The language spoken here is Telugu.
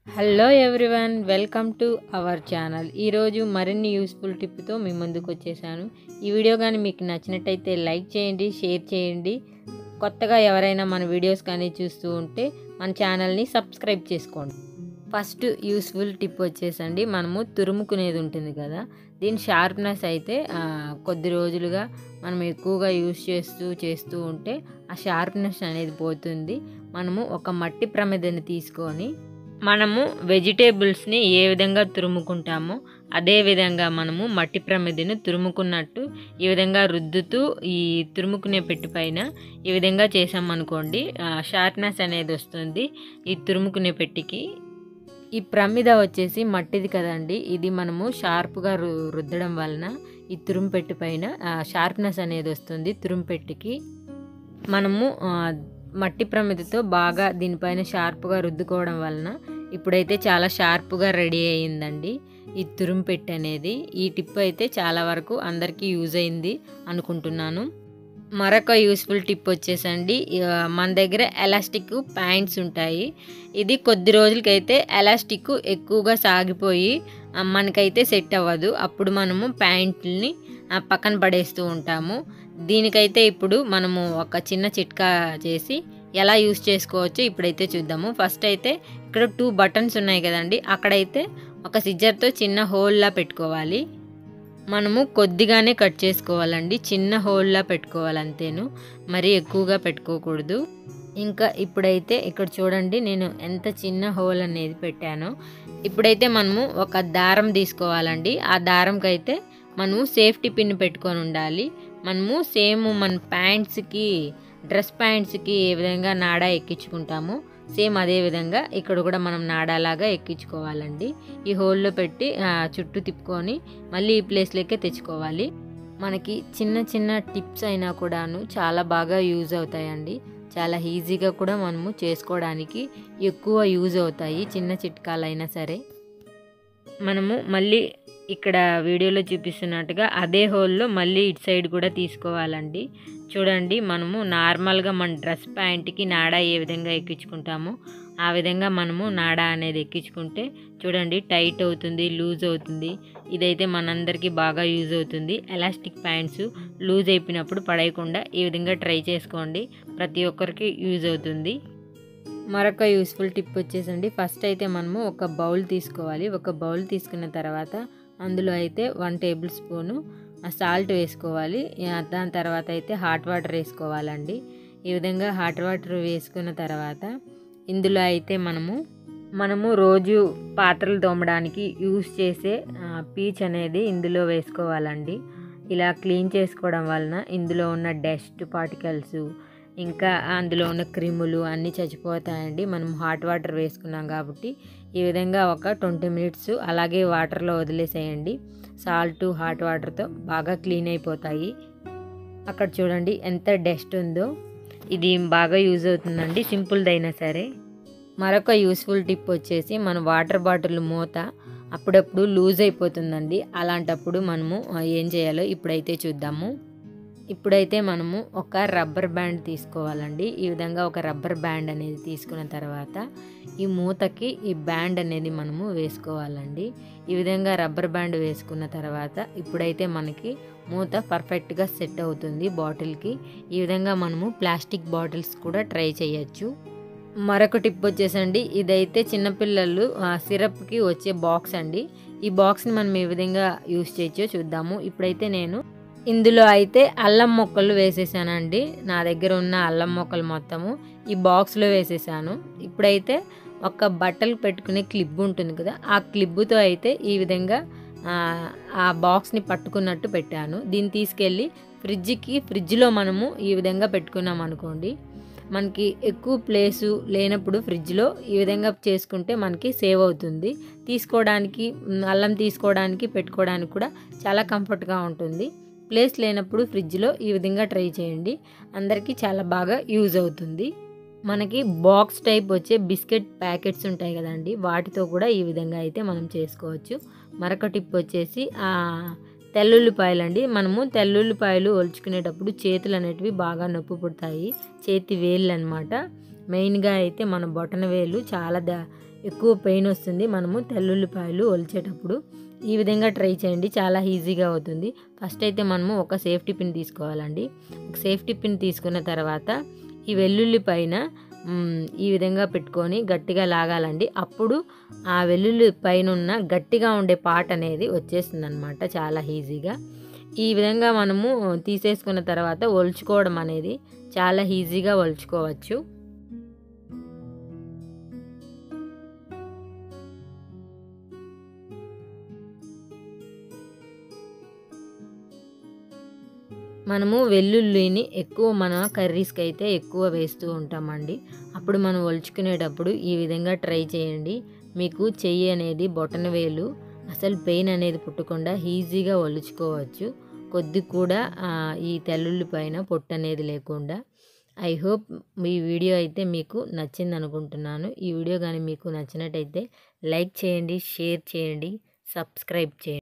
hello everyone welcome to our channel ఈరోజు మరిన్ని యూస్ఫుల్ టిప్తో మీ ముందుకు వచ్చేసాను ఈ వీడియో కానీ మీకు నచ్చినట్టయితే లైక్ చేయండి షేర్ చేయండి కొత్తగా ఎవరైనా మన వీడియోస్ కానీ చూస్తూ ఉంటే మన ఛానల్ని సబ్స్క్రైబ్ చేసుకోండి ఫస్ట్ యూస్ఫుల్ టిప్ వచ్చేసండి మనము తురుముకునేది ఉంటుంది కదా దీని షార్ప్నెస్ అయితే ఆ, కొద్ది రోజులుగా మనం ఎక్కువగా యూస్ చేస్తూ చేస్తూ ఉంటే ఆ షార్ప్నెస్ అనేది పోతుంది మనము ఒక మట్టి ప్రమిదని తీసుకొని మనము వెజిటేబుల్స్ని ఏ విధంగా తురుముకుంటామో అదే విధంగా మనము మట్టి ప్రమిదిని తురుముకున్నట్టు ఈ విధంగా రుద్దుతూ ఈ తురుముకునే పెట్టి పైన ఈ విధంగా చేసామనుకోండి షార్ప్నెస్ అనేది వస్తుంది ఈ తురుముకునే పెట్టికి ఈ ప్రమిద వచ్చేసి మట్టిది కదండి ఇది మనము షార్ప్గా రు రుద్దడం వలన ఈ తురుము పెట్టి పైన షార్ప్నెస్ అనేది వస్తుంది తురుము పెట్టికి మనము ఆ, మట్టి ప్రమిదతో బాగా దీనిపైన షార్ప్గా రుద్దుకోవడం వలన ఇప్పుడైతే చాలా షార్ప్గా రెడీ అయ్యిందండి ఈ తురుము పెట్టి అనేది ఈ టిప్ అయితే చాలా వరకు అందరికీ యూజ్ అయింది అనుకుంటున్నాను మరొక యూస్ఫుల్ టిప్ వచ్చేసండి ఆ, మన దగ్గర ఎలాస్టిక్ ప్యాంట్స్ ఉంటాయి ఇది కొద్ది రోజులకైతే ఎలాస్టిక్ ఎక్కువగా సాగిపోయి ఆ, మనకైతే సెట్ అవ్వదు అప్పుడు మనము ప్యాంట్ని ఆ, పక్కన పడేస్తూ ఉంటాము దీనికైతే ఇప్పుడు మనము ఒక చిన్న చిట్కా చేసి ఎలా యూస్ చేసుకోవచ్చో ఇప్పుడైతే చూద్దాము ఫస్ట్ అయితే ఇక్కడ టూ బటన్స్ ఉన్నాయి కదండి అక్కడైతే ఒక సిజర్తో చిన్న హోల్లా పెట్టుకోవాలి మనము కొద్దిగానే కట్ చేసుకోవాలండి చిన్న హోల్లా పెట్టుకోవాలి అంతేను మరీ ఎక్కువగా పెట్టుకోకూడదు ఇంకా ఇప్పుడైతే ఇక్కడ చూడండి నేను ఎంత చిన్న హోల్ అనేది పెట్టానో ఇప్పుడైతే మనము ఒక దారం తీసుకోవాలండి ఆ దారంకి అయితే మనము సేఫ్టీ పిన్ పెట్టుకొని ఉండాలి మనము సేమ్ మన ప్యాంట్స్కి డ్రెస్ ప్యాంట్స్కి ఏ విధంగా నాడా ఎక్కించుకుంటామో సేమ్ అదే విధంగా ఇక్కడ కూడా మనం నాడాలాగా ఎక్కించుకోవాలండి ఈ హోల్లో పెట్టి ఆ, చుట్టూ తిప్పుకొని మళ్ళీ ఈ ప్లేస్లోకే తెచ్చుకోవాలి మనకి చిన్న చిన్న టిప్స్ అయినా కూడాను చాలా బాగా యూజ్ అవుతాయండి చాలా ఈజీగా కూడా మనము చేసుకోవడానికి ఎక్కువ యూజ్ అవుతాయి చిన్న చిట్కాలైనా సరే మనము మళ్ళీ ఇక్కడ వీడియోలో చూపిస్తున్నట్టుగా అదే హోల్లో మళ్ళీ ఇటు సైడ్ కూడా తీసుకోవాలండి చూడండి మనము నార్మల్గా మన డ్రెస్ ప్యాంట్కి నాడా ఏ విధంగా ఎక్కించుకుంటామో ఆ విధంగా మనము నాడా అనేది ఎక్కించుకుంటే చూడండి టైట్ అవుతుంది లూజ్ అవుతుంది ఇదైతే మనందరికీ బాగా యూజ్ అవుతుంది ఎలాస్టిక్ ప్యాంట్స్ లూజ్ అయిపోయినప్పుడు పడేయకుండా ఈ విధంగా ట్రై చేసుకోండి ప్రతి ఒక్కరికి యూజ్ అవుతుంది మరొక యూస్ఫుల్ టిప్ వచ్చేసండి ఫస్ట్ అయితే మనము ఒక బౌల్ తీసుకోవాలి ఒక బౌల్ తీసుకున్న తర్వాత అందులో అయితే వన్ టేబుల్ స్పూను సాల్ట్ వేసుకోవాలి ఆ, దాని తర్వాత అయితే హాట్ వాటర్ వేసుకోవాలండి ఈ విధంగా హాట్ వాటర్ వేసుకున్న తర్వాత ఇందులో అయితే మనము మనము రోజు పాత్రలు తోమడానికి యూస్ చేసే ఆ, పీచ్ అనేది ఇందులో వేసుకోవాలండి ఇలా క్లీన్ చేసుకోవడం వలన ఇందులో ఉన్న డస్ట్ పార్టికల్స్ ఇంకా అందులో ఉన్న క్రిములు అన్నీ చచ్చిపోతాయండి మనం హాట్ వాటర్ వేసుకున్నాం కాబట్టి ఈ విధంగా ఒక ట్వంటీ మినిట్స్ అలాగే వాటర్లో వదిలేసేయండి సాల్ట్ హాట్ వాటర్తో బాగా క్లీన్ అయిపోతాయి అక్కడ చూడండి ఎంత డస్ట్ ఉందో ఇది బాగా యూజ్ అవుతుందండి సింపుల్దైనా సరే మరొక యూస్ఫుల్ టిప్ వచ్చేసి మన వాటర్ బాటిల్ మూత అప్పుడప్పుడు లూజ్ అయిపోతుందండి అలాంటప్పుడు మనము ఆ, ఏం చేయాలో ఇప్పుడైతే చూద్దాము ఇప్పుడైతే మనము ఒక రబ్బర్ బ్యాండ్ తీసుకోవాలండి ఈ విధంగా ఒక రబ్బర్ బ్యాండ్ అనేది తీసుకున్న తర్వాత ఈ మూతకి ఈ బ్యాండ్ అనేది మనము వేసుకోవాలండి ఈ విధంగా రబ్బర్ బ్యాండ్ వేసుకున్న తర్వాత ఇప్పుడైతే మనకి మూత పర్ఫెక్ట్గా సెట్ అవుతుంది బాటిల్కి ఈ విధంగా మనము ప్లాస్టిక్ బాటిల్స్ కూడా ట్రై చేయొచ్చు మరొక టిప్ వచ్చేసండి ఇదైతే చిన్నపిల్లలు ఆ, సిరప్కి వచ్చే బాక్స్ అండి ఈ బాక్స్ని మనం ఏ విధంగా యూస్ చేయొచ్చో చూద్దాము ఇప్పుడైతే నేను ఇందులో అయితే అల్లం మొక్కలు వేసేసానండి నా దగ్గర ఉన్న అల్లం మొక్కలు మొత్తము ఈ బాక్స్లో వేసేసాను ఇప్పుడైతే ఒక బట్టలు పెట్టుకునే క్లిప్ ఉంటుంది కదా ఆ క్లిబ్బుతో అయితే ఈ విధంగా ఆ, ఆ బాక్స్ని పట్టుకున్నట్టు పెట్టాను దీన్ని తీసుకెళ్ళి ఫ్రిడ్జ్కి ఫ్రిడ్జ్లో మనము ఈ విధంగా పెట్టుకున్నాం అనుకోండి మనకి ఎక్కువ ప్లేసు లేనప్పుడు ఫ్రిడ్జ్లో ఈ విధంగా చేసుకుంటే మనకి సేవ్ అవుతుంది తీసుకోవడానికి మ్, అల్లం తీసుకోవడానికి పెట్టుకోవడానికి కూడా చాలా కంఫర్ట్గా ఉంటుంది ప్లేస్ లేనప్పుడు ఫ్రిడ్జ్లో ఈ విధంగా ట్రై చేయండి అందరికీ చాలా బాగా యూజ్ అవుతుంది మనకి బాక్స్ టైప్ వచ్చే బిస్కెట్ ప్యాకెట్స్ ఉంటాయి కదండి వాటితో కూడా ఈ విధంగా అయితే మనం చేసుకోవచ్చు మరొక టిప్ వచ్చేసి ఆ, తెల్లుల్లిపాయలు అండి మనము తెల్లుల్లిపాయలు ఒలుచుకునేటప్పుడు చేతులు అనేటివి బాగా నొప్పి పుడతాయి చేతి వేళ్ళు అనమాట మెయిన్గా అయితే మన బొటన వేలు చాలా ద ఎక్కువ పెయిన్ వస్తుంది మనము తెల్లుల్లిపాయలు ఒలిచేటప్పుడు ఈ విధంగా ట్రై చేయండి చాలా ఈజీగా అవుతుంది ఫస్ట్ అయితే మనము ఒక సేఫ్టీ పిన్ తీసుకోవాలండి ఒక సేఫ్టీ పిన్ తీసుకున్న తర్వాత ఈ వెల్లుల్లి పైన మ్, ఈ విధంగా పెట్టుకొని గట్టిగా లాగాలండి అప్పుడు ఆ వెల్లుల్లి పైన ఉన్న గట్టిగా ఉండే పార్ట్ అనేది వచ్చేస్తుంది అనమాట చాలా ఈజీగా ఈ విధంగా మనము తీసేసుకున్న తర్వాత ఒలుచుకోవడం అనేది చాలా ఈజీగా ఒలుచుకోవచ్చు మనము వెల్లుల్లిని ఎక్కువ మన కర్రీస్కి అయితే ఎక్కువ వేస్తూ ఉంటామండి అప్పుడు మనం ఒలుచుకునేటప్పుడు ఈ విధంగా ట్రై చేయండి మీకు చెయ్యి అనేది బొటన వేలు అసలు పెయిన్ అనేది పుట్టకుండా ఈజీగా ఒలుచుకోవచ్చు కొద్ది కూడా ఆ, ఈ తెల్లుల్లి పైన పొట్టు అనేది లేకుండా ఐ హోప్ ఈ వీడియో అయితే మీకు నచ్చింది అనుకుంటున్నాను ఈ వీడియో కానీ మీకు నచ్చినట్టయితే లైక్ చేయండి షేర్ చేయండి సబ్స్క్రైబ్ చేయండి